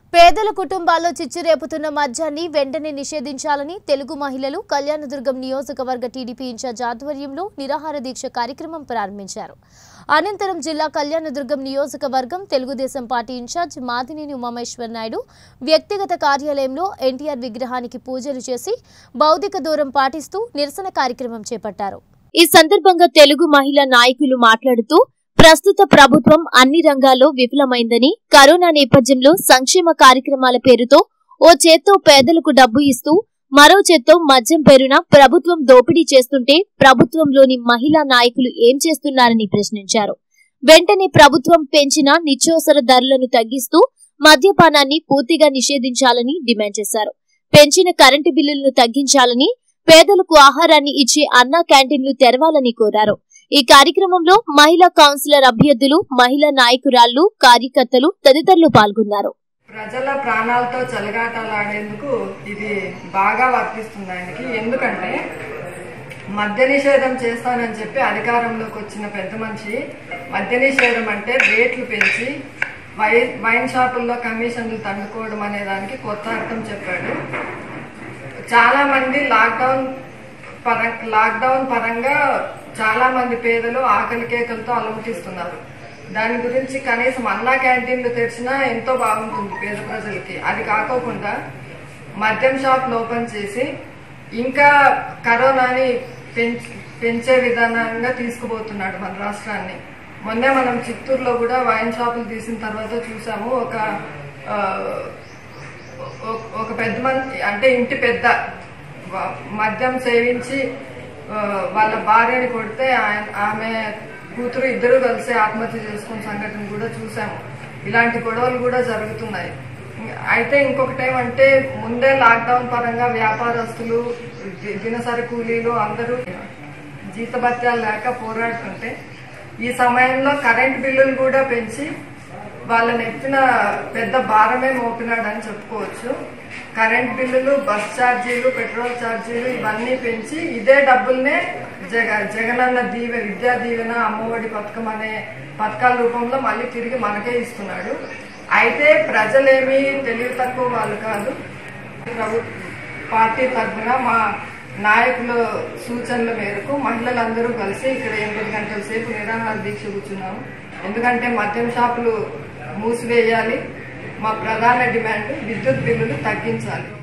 పేదల కుటుంబాల్లో చిచ్చు రేపుతున్న మద్యాన్ని వెంటనే నిషేధించాలని తెలుగు మహిళలు కళ్యాణదుర్గం నియోజకవర్గ టీడీపీ ఇన్ఛార్జ్ ఆధ్వర్యంలో నిరాహార దీక్ష కార్యక్రమం ప్రారంభించారు అనంతరం జిల్లా కళ్యాణదుర్గం నియోజకవర్గం తెలుగుదేశం పార్టీ ఇన్ఛార్జ్ మాదినేని ఉమామేశ్వర్ నాయుడు వ్యక్తిగత కార్యాలయంలో ఎన్టీఆర్ విగ్రహానికి పూజలు చేసి భౌతిక దూరం పాటిస్తూ నిరసన కార్యక్రమం చేపట్టారు ఈ సందర్భంగా తెలుగు మహిళా నాయకులు మాట్లాడుతూ ప్రస్తుత ప్రభుత్వం అన్ని రంగాల్లో విఫలమైందని కరోనా నేపథ్యంలో సంక్షేమ కార్యక్రమాల పేరుతో ఓ చేత్తో పేదలకు డబ్బు ఇస్తూ మరో చేత్తో మద్యం పేరున ప్రభుత్వం దోపిడీ చేస్తుంటే ప్రభుత్వంలోని మహిళా నాయకులు ఏం చేస్తున్నారని ప్రశ్నించారు వెంటనే ప్రభుత్వం పెంచిన నిత్యావసర ధరలను తగ్గిస్తూ మద్యపానాన్ని పూర్తిగా నిషేధించాలని డిమాండ్ చేశారు పెంచిన కరెంటు బిల్లులను తగ్గించాలని పేదలకు ఆహారాన్ని ఇచ్చే అన్నా క్యాంటీన్లు తెరవాలని కోరారు ఈ కార్యక్రమంలో మహిళా కౌన్సిలర్ అభ్యర్థులు మహిళా నాయకురాళ్లు కార్యకర్తలు తదితరులు పాల్గొన్నారు ప్రజల ప్రాణాలతో చెలగాటలాడేందుకు ఇది బాగా వర్తిస్తుంది ఆయనకి ఎందుకంటే మద్య నిషేధం చేస్తానని చెప్పి అధికారంలోకి వచ్చిన పెద్ద మనిషి మద్య నిషేధం అంటే రేట్లు పెంచి వై వైన్ షాపుల్లో కమిషన్లు తండుకోవడం అనే దానికి కొత్త అర్థం చెప్పాడు చాలా మంది లాక్డౌన్ పర లాక్డౌన్ పరంగా చాలా మంది పేదలు ఆకలి కేకలతో అలమటిస్తున్నారు దాని గురించి కనీసం అన్నా క్యాంటీన్లు తెరిచినా ఎంతో బాగుంటుంది పేద ప్రజలకి అది కాకోకుండా మద్యం షాప్లు ఓపెన్ చేసి ఇంకా కరోనాని పెంచ్- పెంచే విధానంగా తీసుకుపోతున్నాడు మన రాష్ట్రాన్ని మొన్నే మనం చిత్తూరులో కూడా వైన్ షాపులు తీసిన తర్వాత చూసాము ఒక ఆ, ఒక- ఒక పెద్ద మంది అంటే ఇంటి పెద్ద వ- మద్యం సేవించి ఆ, వాళ్ళ భార్యని కొడితే ఆయన- ఆమె కూతురు ఇద్దరు కలిసి ఆత్మహత్య చేసుకున్న సంఘటన కూడా చూసాము ఇలాంటి గొడవలు కూడా జరుగుతున్నాయి అయితే ఇంకొకటి ఏమంటే ముందే లాక్డౌన్ పరంగా వ్యాపారస్తులు ది- దినసరి కూలీలు అందరూ జీతభత్యాలు లేక పోరాడుతుంటే ఈ సమయంలో కరెంట్ బిల్లులు కూడా పెంచి వాళ్ళని ఎత్తిన పెద్ద భారమే మోపినాడని చెప్పుకోవచ్చు కరెంట్ బిల్లులు బస్ ఛార్జీలు పెట్రోల్ ఛార్జీలు ఇవన్నీ పెంచి ఇదే డబ్బుల్నే జగ జగనన్న దీవె విద్యా దీవెన అమ్మఒడి పథకం అనే పథకాల రూపంలో మళ్ళీ తిరిగి మనకే ఇస్తున్నాడు అయితే ప్రజలేమీ తెలివి తక్కువ వాళ్ళు కాదు ప్రభు పార్టీ తరఫున మా నాయకుల సూచనల మేరకు మహిళలందరూ కలిసి ఇక్కడ ఎనిమిది గంటల సేపు నిరాహార దీక్ష కూర్చున్నాము ఎందుకంటే మద్యం షాపులు మూసివేయాలి మా ప్రధాన డిమాండ్ విద్యుత్ బిల్లులు తగ్గించాలి